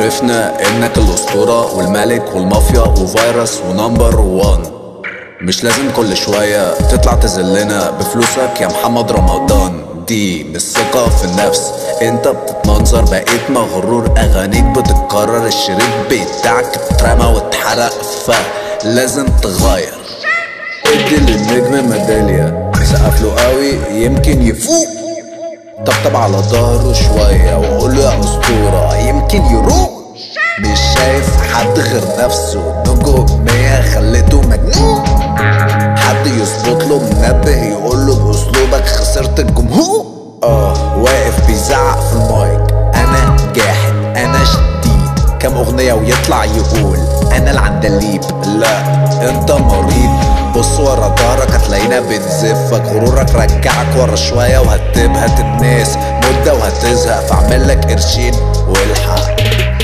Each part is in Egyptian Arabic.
عرفنا انك الاسطورة والملك والمافيا وفيروس ونمبر وان مش لازم كل شوية تطلع تذلنا بفلوسك يا محمد رمضان دي مش ثقة في النفس انت بتتمنظر بقيت مغرور اغانيك بتتكرر الشريط بتاعك اترمى واتحرق فلازم تغير ادي للنجم ميدالية سقف له قوي يمكن يفوق طبطب على ظهره شوية وقول له يا أسطورة يمكن يروق مش شايف حد غير نفسه نجومية خليته مجنون حد يظبط له منبه يقول له بأسلوبك خسرت الجمهور اه واقف بيزعق في المايك أنا جاحد أنا شديد كام أغنية ويطلع يقول أنا العندليب لا أنت مريض بص ورا ظهرك هتلاقينا بنزفك غرورك رجعك ورا شوية وهتبهت الناس مدة وهتزهق فاعمل لك قرشين والحق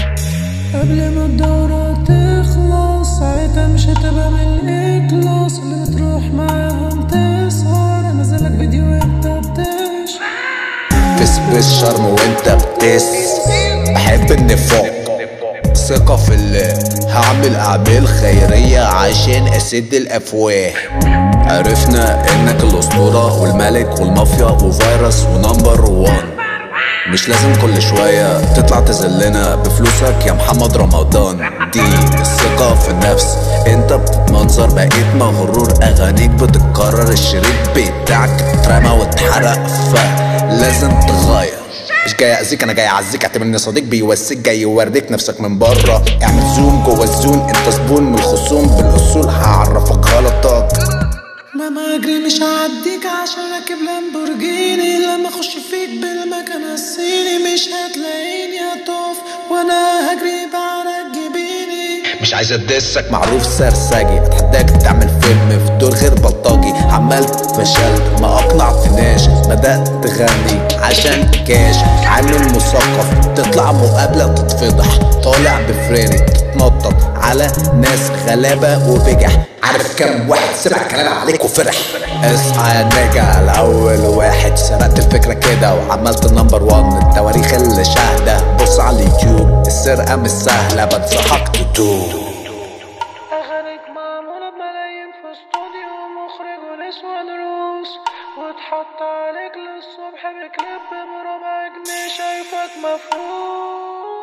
قبل ما الدورة تخلص ساعتها مش هتبقى من الإكلاس اللي بتروح معاهم تسهر انزلك فيديو انت بتشرب بس شرم وانت بتس بحب النفاق ثقة في الله هعمل أعمال خيرية عشان أسد الأفواه عرفنا إنك الأسطورة والملك والمافيا وفيروس ونمبر وان مش لازم كل شوية تطلع تذلنا بفلوسك يا محمد رمضان دي الثقة في النفس انت بتتمنظر بقيت مغرور اغانيك بتتكرر الشريط بتاعك اترمى واتحرق فلازم تغير مش جاي اذيك انا جاي اعزيك اعتبرني صديق بيوسيك جاي يوريك نفسك من بره اعمل زوم جوه الزون انت زبون من الخصوم بالاصول هعرفك غلطك ماما اجري مش هعديك عشان راكب لامبورجيني لما اخش فيك بالمكان الصيني مش هتلاقيني هتقف وانا هجري بعرق جبيني مش عايز ادسك معروف سرسجي اتحداك تعمل فيلم في دور غير بلطجي عملت فشلت ما اقنعتناش بدات تغني عشان كاش عامل مثقف تطلع مقابله تتفضح طالع بفريني تتنطط على ناس غلابه وبجح عارف كام واحد سمع كلام عليك وفرح اصحى يا نجا الاول واحد سرقت الفكره كده وعملت نمبر وان التواريخ اللي شاهده بص على اليوتيوب السرقه مش سهله بنصحك تتوب اغانيك معمولة بملايين في استوديو مخرج ونسوان روس وتحط عليك للصبح بكليب بربع جنيه شايفك مفروض